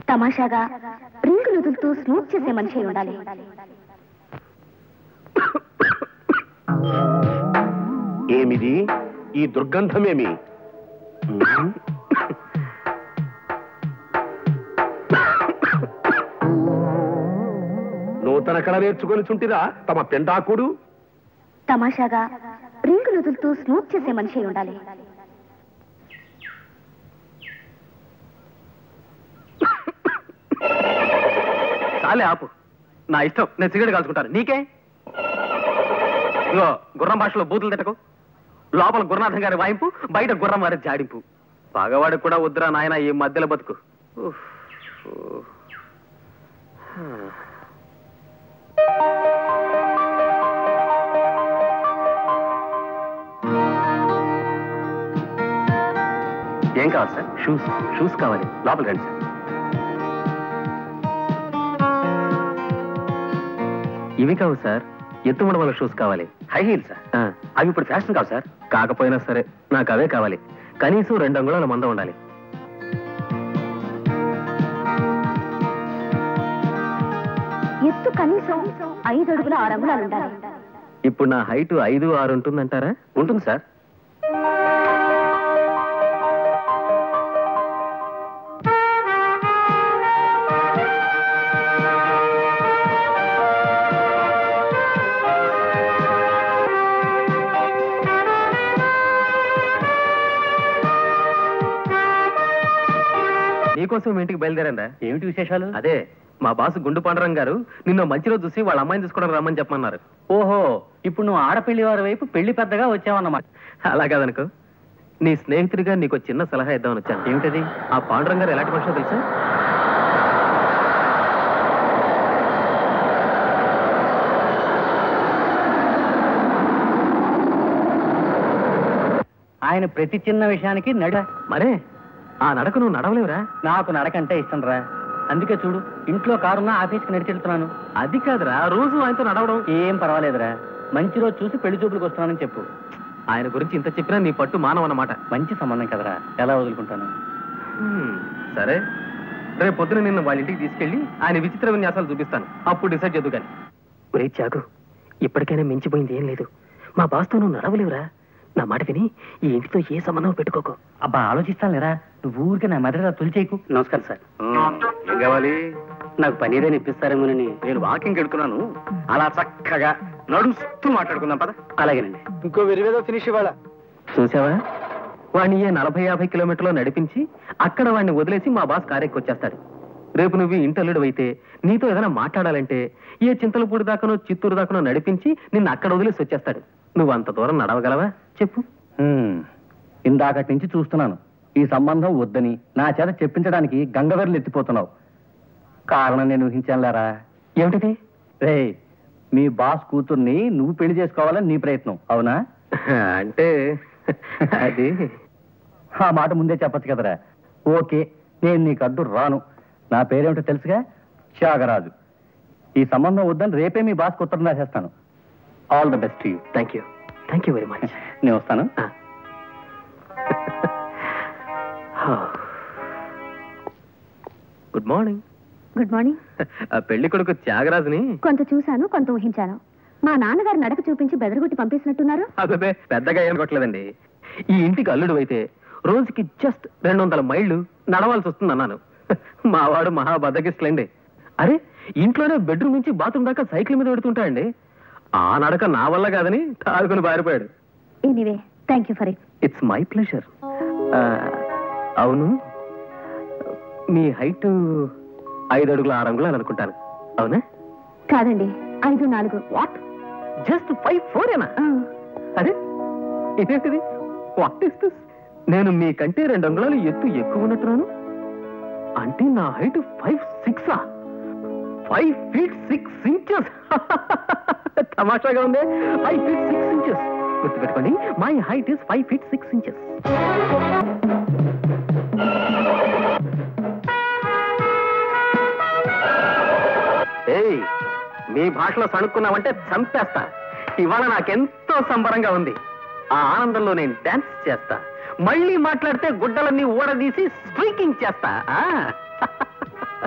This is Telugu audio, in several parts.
తమాషాగా రింగు నుదులుతూ స్మూత్ చేసే మనిషి అయి ఉండాలి ఏమిది ఈ దుర్గంధమేమి ఉమ్. నూతన కళ నేర్చుకొని చుంటిరా తమ పెండాకుడు తమాషాగా రింగు నుదులుతూ స్మూత్ చేసే మనిషి అయి ఉండాలి చాలే ఆపు నా ఇష్టం నేను సిగరెట్ కాల్చుకుంటాను నీకే ఇగో గుర్రం భాషలో బూతులు తిట్టకు లోపల గురునాథం గారి వాయింపు బయట గుర్రం వారి జాడింపు పగవాడికి కూడా వద్దురా నాయన ఈ మధ్యలో బతుకు ఉఫ్. ఉఫ్. ఏం కావాలి సార్ షూస్ షూస్ కావాలి లోపల రండి సార్ ఇవి కావు సార్ ఎత్తు వల్ల షూస్ కావాలి హై హీల్ సార్ అవి ఇప్పుడు ఫ్యాషన్ కావు సార్ కాకపోయినా సరే నాకు అవే కావాలి కనీసం రెండు అంగుళాల మంద ఉండాలి ఎత్తు కనీసం ఐదు అడుగుల ఆరు అంగుళాలు ఉండాలి ఇప్పుడు నా హైట్ ఐదు ఆరు ఉంటుందంటారా ఉంటుంది సార్ నీకోసం మీ ఇంటికి బయలుదేరండా ఏమిటి విశేషాలు అదే మా బాసు గుండు పాండరం గారు నిన్న మంచి రోజు చూసి వాళ్ళ అమ్మాయిని తీసుకోవడం రమ్మని చెప్పమన్నారు ఓహో ఇప్పుడు నువ్వు ఆడపెళ్లి వారి వైపు పెళ్లి పెద్దగా వచ్చావన్నమాట అలా కాదనుకో నీ స్నేహితుడిగా నీకు ఒక చిన్న సలహా ఇద్దామని వచ్చాను ఏమిటది ఆ పాండురం గారు ఎలాంటి మనిషో తెలుసా ఆయన ప్రతి చిన్న విషయానికి నడ మరే ఆ నడక నువ్వు నడవలేవురా నాకు నడకంటే ఇష్టం రా అందుకే చూడు ఇంట్లో కారున్నా ఆఫీస్కి నడిచెళ్తున్నాను అది కాదురా రోజు ఆయనతో నడవడం ఏం పర్వాలేదురా మంచి రోజు చూసి పెళ్లి చూపులకు వస్తున్నానని చెప్పు ఆయన గురించి ఇంత చెప్పినా నీ పట్టు మానవ అన్నమాట మంచి సంబంధం కదరా ఎలా వదులుకుంటాను హ్మ్, సరే రేపు పొద్దున నిన్ను వాళ్ళ ఇంటికి తీసుకెళ్లి ఆయన విచిత్ర విన్యాసాలు చూపిస్తాను అప్పుడు డిసైడ్ చేద్దు కానీ ఒరే చాకు ఇప్పటికైనా మించిపోయింది ఏం లేదు మా బాస్తో నువ్వు నడవలేవురా నా మాట విని ఈ ఇంటితో ఏ సంబంధం పెట్టుకోకు అబ్బా ఆలోచిస్తాను లేరా నువ్వు ఊరికే నా మెదడు తొలిచేయకు నమస్కారం సార్ ఏం కావాలి నాకు పని ఏదైనా ఇప్పిస్తారేమోనని నేను వాకింగ్ వెళ్తున్నాను అలా చక్కగా నడుస్తూ మాట్లాడుకుందాం పద అలాగేనండి ఇంకో వెరివేదో ఫినిష్ ఇవాళ చూసావా వాడిని ఏ నలభై యాభై కిలోమీటర్లు నడిపించి అక్కడ వాడిని వదిలేసి మా బాస్ కారెక్కి వచ్చేస్తాడు రేపు నువ్వు ఈ ఇంటల్లుడు అయితే నీతో ఏదైనా మాట్లాడాలంటే ఏ చింతలపూడి దాకానో చిత్తూరు దాకానో నడిపించి నిన్ను అక్కడ వదిలేసి వచ్చేస్తాడు నువ్వు అంత దూరం నడవగలవా చెప్పు హ్మ్. ఇందాకటి నుంచి చూస్తున్నాను ఈ సంబంధం వద్దని నా చేత చెప్పించడానికి గంగవెర్లు ఎత్తిపోతున్నావు కారణం నేను ఊహించానులేరా ఏమిటిది రే మీ బాస్ కూతుర్ని నువ్వు పెళ్లి చేసుకోవాలని నీ ప్రయత్నం అవునా అంటే అది ఆ మాట ముందే చెప్పచ్చు కదరా ఓకే నేను నీకు అడ్డు రాను నా పేరేమిటో తెలుసుగా త్యాగరాజు ఈ సంబంధం వద్దని రేపే మీ బాస్ ఉత్తరం రాసేస్తాను all the best you thank you thank you very much నేను వస్తాను గుడ్ మార్నింగ్ గుడ్ మార్నింగ్ ఆ పెళ్లి కొడుకు త్యాగరాజుని కొంత చూశాను కొంత ఊహించాను మా నాన్నగారు నడక చూపించి బెదరగొట్టి పంపేసినట్టున్నారు అదే పెద్దగా ఏం కొట్టలేదండి ఈ ఇంటికి అల్లుడు అయితే రోజుకి జస్ట్ రెండు వందల మైళ్ళు నడవాల్సి వస్తుంది అన్నాను మా వాడు మహా బద్దకిస్తులేండి అరే ఇంట్లోనే బెడ్రూమ్ నుంచి బాత్రూమ్ దాకా సైకిల్ మీద పెడుతుంటాయండి ఆ నడక నా వల్ల కాదని తాగుకుని బారిపోయాడు anyway thank you for it it's my pleasure అవును మీ హైట్ ఐదు అడుగుల ఆరు అంగుళాలు అనుకుంటాను అవునా కాదండి ఐదు నాలుగు వాట్ జస్ట్ ఫైవ్ ఫోర్ ఏనా అరే ఇదేంటిది వాట్ ఇస్ దిస్ నేను మీకంటే రెండు అంగుళాలు ఎత్తు ఎక్కువ ఉన్నట్టున్నాను అంటే నా height five six five feet six inches తమాషాగా ఉంది ఫైవ్ ఫీట్ సిక్స్ ఇంచెస్ గుర్తుపెట్టుకోండి my height is five feet six inches ఏయ్ మీ భాషలో సణుక్కున్నావంటే చంపేస్తా ఇవాళ నాకెంతో సంబరంగా ఉంది ఆ ఆనందంలో నేను డాన్స్ చేస్తా మళ్ళీ మాట్లాడితే గుడ్డలన్నీ ఊడదీసి స్ట్రీకింగ్ చేస్తా ఆ?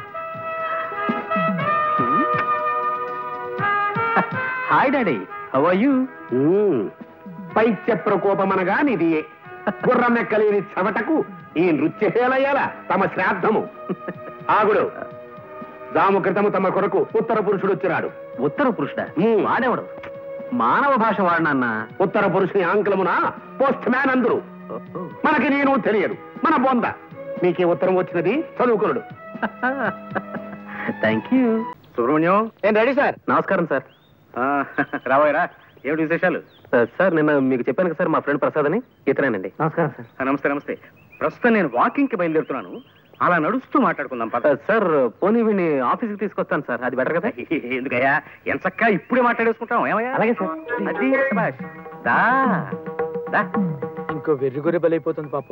Hi daddy how are you um, పైత్య ప్రకోపమనగా నిది గుర్రమెక్కలేని చెమటకు ఈ నృత్యశేలయ్యాల తమ శ్రాద్ధము ఆగుడు దాము క్రితము తమ కొరకు ఉత్తర పురుషుడు వచ్చినాడు ఉత్తర పురుషుడా ఉమ్. వాడేవాడు మానవ భాష వాడినన్న ఉత్తర పురుషుని ఆంగ్లమున పోస్ట్ మ్యాన్ అందరు మనకి నేను తెలియదు మన బొంద మీకే ఉత్తరం వచ్చినది చదువుకునుడు థ్యాంక్ యూ సుబ్రహ్మణ్యం నేను రెడీ సార్ నమస్కారం సార్ రాబోయరా ఏమిటి విశేషాలు సార్ నిన్న మీకు చెప్పాను కదా సార్ మా ఫ్రెండ్ ప్రసాద్ అని ఇతనేనండి నమస్కారం సార్ ఆ, నమస్తే నమస్తే ప్రస్తుతం నేను వాకింగ్ కి బయలుదేరుతున్నాను అలా నడుస్తూ మాట్లాడుకుందాం పద సార్ పోనీ వీడిని ఆఫీస్కి తీసుకొస్తాను సార్ అది బెటర్ కదా ఎందుకయ్యా ఎంచక్కా ఇప్పుడే మాట్లాడేసుకుంటాం ఏమయ్యా అలాగే సార్. అది శభాష్. దా దా ఇంకో వెర్రి గొర్రె బలైపోతుంది పాపం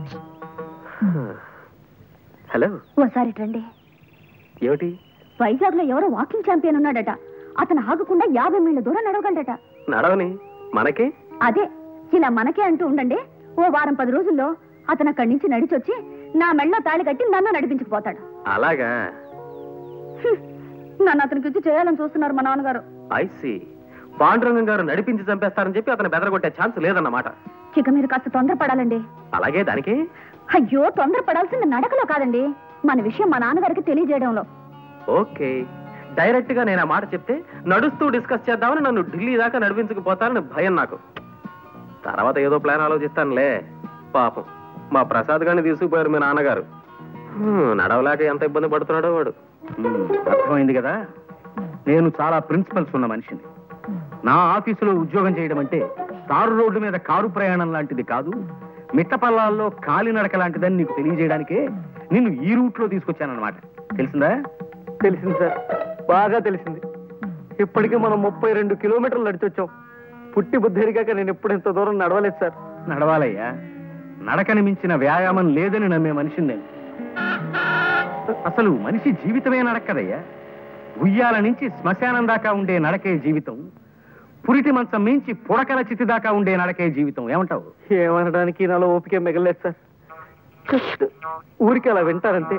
హలో ఓసారి రండి ఏమిటి వైజాగ్ లో ఎవరో వాకింగ్ ఛాంపియన్ ఉన్నాడట అతను ఆగకుండా యాభై మైళ్ళ దూరం నడవగలడట నడవని మనకి అదే ఇలా మనకే అంటూ ఉండండి ఓ వారం పది రోజుల్లో అతను అక్కడి నుంచి నడిచొచ్చి నా మెళ్ళో తాళి కట్టి నన్ను నడిపించుకుపోతాడు అలాగా హ్మ్. నన్ను అతనికి ఇచ్చి చేయాలని చూస్తున్నారు మా నాన్నగారు ఐసి పాండురంగం గారు నడిపించి చంపేస్తారని చెప్పి అతను బెదరగొట్టే ఛాన్స్ లేదన్నమాట ఇక మీరు కాస్త తొందరపడాలండి అలాగే దానికి అయ్యో తొందరపడాల్సింది నడకలో కాదండి మన విషయం మా నాన్నగారికి తెలియజేయడంలో ఓకే డైరెక్ట్ గా నేను ఆ మాట చెప్తే నడుస్తూ డిస్కస్ చేద్దామని నన్ను ఢిల్లీ దాకా నడిపించుకుపోతానని భయం నాకు తర్వాత ఏదో ప్లాన్ ఆలోచిస్తానులే పాపం మా ప్రసాద్ గారిని తీసుకుపోయారు మీ నాన్నగారు హ్మ్, నడవలేక ఎంత ఇబ్బంది పడుతున్నాడో వాడు ఉమ్, అర్థమైంది కదా నేను చాలా ప్రిన్సిపల్స్ ఉన్న మనిషిని నా ఆఫీసులో ఉద్యోగం చేయడం అంటే తారు రోడ్డు మీద కారు ప్రయాణం లాంటిది కాదు మిట్టపల్లాల్లో కాలినడక లాంటిదని నీకు తెలియజేయడానికే నిన్ను ఈ రూట్ లో తీసుకొచ్చానన్నమాట తెలిసిందా తెలిసింది సార్ బాగా తెలిసింది ఇప్పటికే మనం ముప్పై రెండు కిలోమీటర్లు నడిచొచ్చాం పుట్టి బుద్ధిరిగాక నేను ఎప్పుడు ఇంత దూరం నడవలేదు సార్ నడవాలయ్యా నడకని మించిన వ్యాయామం లేదని నమ్మే మనిషిని నేను అసలు మనిషి జీవితమే నడక్కదయ్యా ఉయ్యాల నుంచి శ్మశానం దాకా ఉండే నడకే జీవితం పురిటి మంచం మించి పుడకల చితి దాకా ఉండే నడకే జీవితం ఏమంటావు ఏమనడానికి నాలో ఓపిక మిగలేదు సార్ జస్ట్ ఊరికి అలా వింటారంతే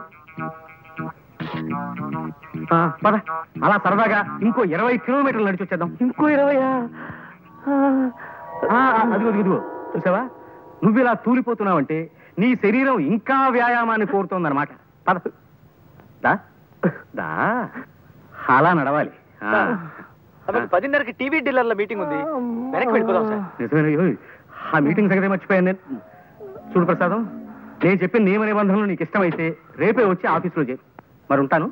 ఆ, పద అలా సరదాగా ఇంకో ఇరవై కిలోమీటర్లు నడిచి వచ్చేద్దాం ఇంకో ఇరవయా ఆ, ఆ, అదిగో అదిగో, ఇదిగో చూసావా నువ్వు ఇలా తూలిపోతున్నావంటే నీ శరీరం ఇంకా వ్యాయామాన్ని కోరుతోందన్నమాట పద దా దా అలా నడవాలి ఆ. పదిన్నరకి టీవీ డీలర్ల మీటింగ్ ఉంది వెనక్కి వెళ్ళిపోదాం సార్ నిజమేనా? అయ్యో, ఆ మీటింగ్ సంగతి మర్చిపోయాను నేను చూడు ప్రసాదం నేను చెప్పిన నియమ నిబంధనలు నీకు ఇష్టమైతే రేపే వచ్చి ఆఫీసులో చేరు మరి ఉంటాను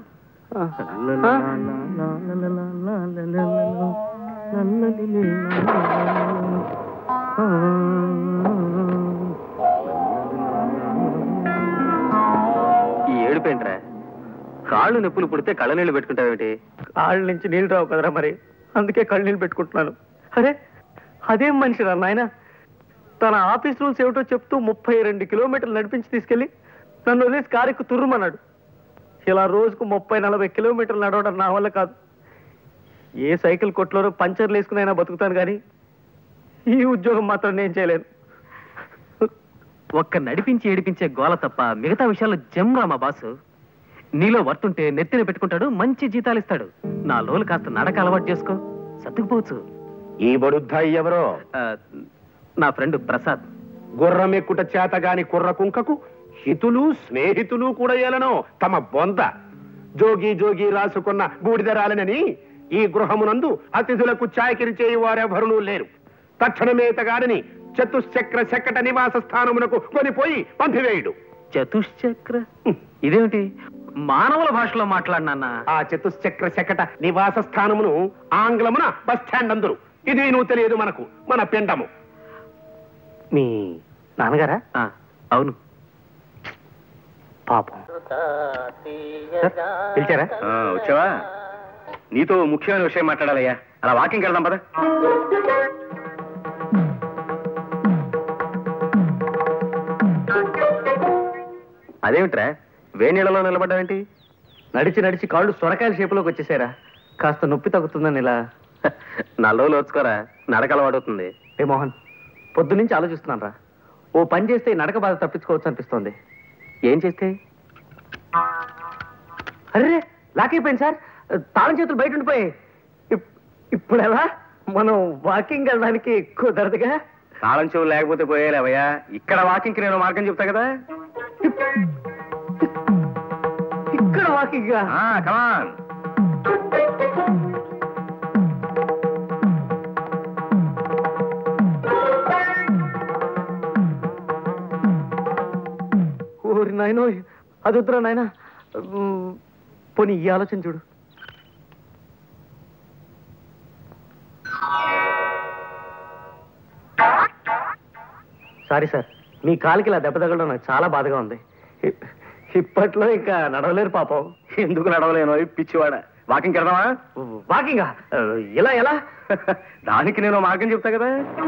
ఈ ఏడుపేంట్రా కాళ్ళు నొప్పులు పుడితే కళ్ళ నీళ్ళు పెట్టుకుంటావేమిటి కాళ్ళ నుంచి నీళ్ళు రావు కదరా మరి అందుకే కళ్ళు నీళ్ళు పెట్టుకుంటున్నాను అరే అదేం మనిషి రా నాయన తన ఆఫీస్ రూల్స్ ఏమిటో చెప్తూ ముప్పై రెండు కిలోమీటర్లు నడిపించి తీసుకెళ్లి నన్ను వదిలేసి కారుకు తుర్రుమన్నాడు ఇలా రోజుకు ముప్పై నలభై కిలోమీటర్లు నడవడం నా వల్ల కాదు ఏ సైకిల్ కొట్లోనో పంచర్లు వేసుకునైనా బతుకుతాను కానీ ఈ ఉద్యోగం మాత్రం నేను చేయలేను ఒక్క నడిపించి ఏడిపించే గోల తప్ప మిగతా విషయాల్లో జమ్రా మా బాసు నీలో వర్తుంటే నెత్తిన పెట్టుకుంటాడు మంచి జీతాలు ఇస్తాడు నా లోలు కాస్త నడక అలవాటు చేసుకో సర్దుకుపోవచ్చు ఈ బడుద్దాయి ఎవరో ఆ, నా ఫ్రెండ్ ప్రసాద్ గుర్రం ఎక్కుట చేతగాని కుర్ర కుంకకు హితులు స్నేహితులు కూడా ఏలనో తమ బొంద జోగి జోగి రాసుకున్న బూడిదరాలనని ఈ గృహమునందు అతిథులకు చాకిరి చేయి వారెవరునూ లేరు తక్షణమేతగాడని చతుశ్చక్ర శకట నివాస స్థానమునకు కొనిపోయి పంపివేయుడు చతుశ్చక్ర ఇదేమిటి మానవుల భాషలో మాట్లాడినా ఆ చతుశ్చక్ర శకట నివాస స్థానమును ఆంగ్లమున బస్ స్టాండ్ అందరు ఇది నువ్వు తెలియదు మనకు మన పిండము మీ నాన్నగారా అవును పాపం పిలిచారా వచ్చావా నీతో ముఖ్యమైన విషయం మాట్లాడాలయ్యా అలా వాకింగ్ వెళ్దాం పద అదేమిట్రా వేణీళ్ళలో నిలబడ్డావేంటి నడిచి నడిచి కాళ్ళు సొరకాయల షేపులోకి వచ్చేసారా కాస్త నొప్పి తగ్గుతుందని ఇలా నాలుగు రోజులు వచ్చుకోరా నడక అలవాటవుతుంది ఏ మోహన్ పొద్దు నుంచి ఆలోచిస్తున్నాను రా ఓ పని చేస్తే ఈ నడక బాధ తప్పించుకోవచ్చు అనిపిస్తోంది ఏం చేస్తే అరే లాక్ అయిపోయింది సార్ తాళం చేతులు బయట ఉండిపోయాయి ఇప్- ఇప్పుడు ఎలా మనం వాకింగ్ వెళ్ళడానికి కుదరదుగా తాళం చెవులు లేకపోతే పోయేలేవయ్యా ఇక్కడ వాకింగ్ నేను మార్గం చెప్తా కదా ఇక్కడ వాకింగ్ కమాన్ ఓరి నాయనో అది వద్దురా నాయన పోనీ ఈ ఆలోచన చూడు సారీ సార్ మీ కాలికి ఇలా దెబ్బ తగలడం నాకు చాలా బాధగా ఉంది ఇ- ఇప్పట్లో ఇంకా నడవలేరు పాపం ఎందుకు నడవలేను పిచ్చివాడ వాకింగ్ వెళ్దామా వాకింగా ఇలా ఎలా దానికి నేను మార్గం చెప్తా కదా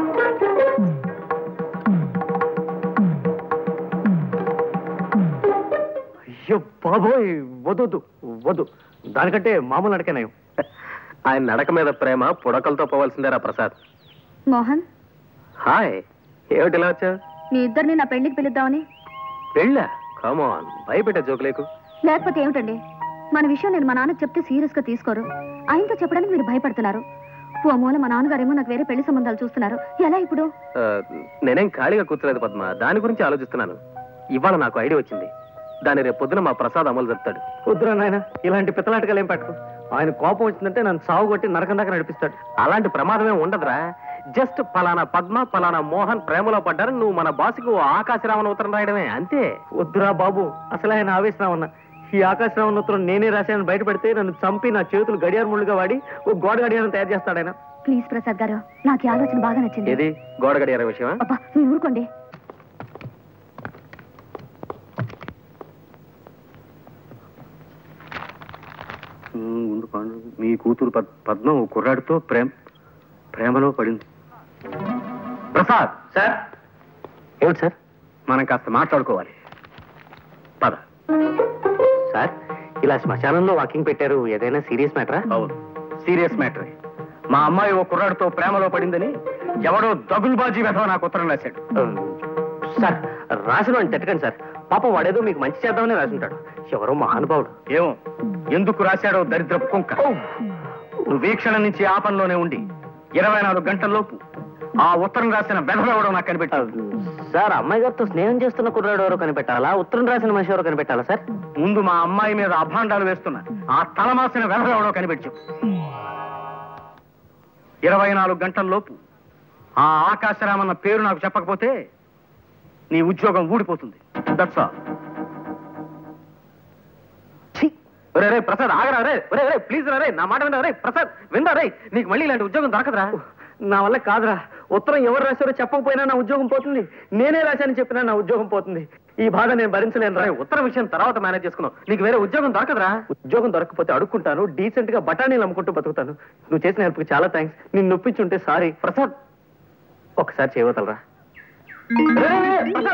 అయ్యో బాబోయ్ వద్దు వద్దు దానికంటే మామూలు నడకనయం ఆయన నడక మీద ప్రేమ పుడకలతో పోవాల్సిందేరా ప్రసాద్ మోహన్ హాయ్ ఏమిటి ఇలా వచ్చా మీ ఇద్దరిని నా పెళ్లికి పిలుద్దామని పెళ్ళా కమాన్ భయపెట్టే జోకులేకు లేకపోతే ఏమిటండి మన విషయం నేను మా నాన్నకి చెప్తే సీరియస్ గా తీసుకోరు ఆయనతో చెప్పడానికి మీరు భయపడుతున్నారు ఓ మూల మా నాన్నగారేమో నాకు వేరే పెళ్లి సంబంధాలు చూస్తున్నారు ఎలా ఇప్పుడు ఆ, నేనేం ఖాళీగా కూర్చోలేదు పద్మ దాని గురించి ఆలోచిస్తున్నాను ఇవాళ నాకు ఐడియా వచ్చింది దాని రేపు పొద్దున మా ప్రసాద్ అమలు చెప్తాడు వద్దురా నాయన ఇలాంటి పిత్తలాటకాలు ఏం పట్టుకో ఆయన కోపం వచ్చిందంటే నన్ను సాగు కొట్టి నరకం దాకా నడిపిస్తాడు అలాంటి ప్రమాదమే ఉండదురా జస్ట్ పలానా పద్మ పలానా మోహన్ ప్రేమలో పడ్డారని నువ్వు మన బాసుకు ఆకాశరామన్ ఉత్తరం రాయడమే అంతే వద్దురా బాబు అసలు ఆయన ఆవేశరామన్న ఈ ఆకాశరామన్ ఉత్తరం నేనే రాశానని బయట పెడితే నన్ను చంపి నా చేతులు గడియార ముళ్ళుగా వాడి ఓ గోడ గడియారం తయారు చేస్తాడు ఆయన ప్లీజ్ ప్రసాద్ గారు నాకు ఈ ఆలోచన బాగా నచ్చింది ఏది గోడ గడియార విషయమా అబ్బా మీరు ఊరుకోండి ఉమ్, ముందు పాండు. మీ కూతురు పద్- పద్మ ఓ కుర్రాడితో ప్రేమ ప్రేమలో పడింది ప్రసాద్ సార్ ఏమిటి సార్ మనం కాస్త మాట్లాడుకోవాలి పద సార్ ఇలా శ్మశానంలో వాకింగ్ పెట్టారు ఏదైనా సీరియస్ మ్యాటరా అవును సీరియస్ మ్యాటర్ మా అమ్మాయి ఓ కుర్రాడితో ప్రేమలో పడిందని ఎవడో దగులుబాజీ వెధవ నాకు ఉత్తరం రాశాడు సార్ రాసిన అని తిట్టకండి సార్ పాపం వాడేదో మీకు మంచి చేద్దామని రాసుంటాడు ఎవరో మహానుభావుడు ఏమో ఎందుకు రాశాడో దరిద్రపు కుంక నువ్వు వీక్షణ నుంచి ఆ పనిలోనే ఉండి ఇరవై నాలుగు గంటల్లోపు ఆ ఉత్తరం రాసిన వెధవెవడో నాకు కనిపెట్టాడు సార్ అమ్మాయి గారితో స్నేహం చేస్తున్న కుర్రాడు ఎవరో కనిపెట్టాలా ఉత్తరం రాసిన మనిషి ఎవరో కనిపెట్టాలా సార్ ముందు మా అమ్మాయి మీద అభాండాలు వేస్తున్న ఆ తలమాసిన వెధవెవడో కనిపెట్టు ఇరవై నాలుగు గంటల్లోపు ఆ ఆకాశరామన్న పేరు నాకు చెప్పకపోతే నీ ఉద్యోగం ఊడిపోతుంది దట్స్ ఆల్ రే రే ప్రసాద్ ఆగరా రే రే రే ప్లీజ్ రా రే నా మాట వినరా రే ప్రసాద్ వినరా రే నీకు మళ్ళీ ఇలాంటి ఉద్యోగం దొరకదురా నా వల్ల కాదురా ఉత్తరం ఎవరు రాశారో చెప్పకపోయినా నా ఉద్యోగం పోతుంది నేనే రాశానని చెప్పినా నా ఉద్యోగం పోతుంది ఈ బాధ నేను భరించలేను రా రే ఉత్తర విషయం తర్వాత మేనేజ్ చేసుకున్నావు నీకు వేరే ఉద్యోగం దొరకదురా ఉద్యోగం దొరకకపోతే అడుక్కుంటాను డీసెంట్ గా బఠానీలు అమ్ముకుంటూ బతుకుతాను నువ్వు చేసిన హెల్ప్కి చాలా థ్యాంక్స్ నిన్ను నొప్పించుంటే సారీ ప్రసాద్ ఒకసారి చేయవతలరా రే, రే, రే, ప్రసాద్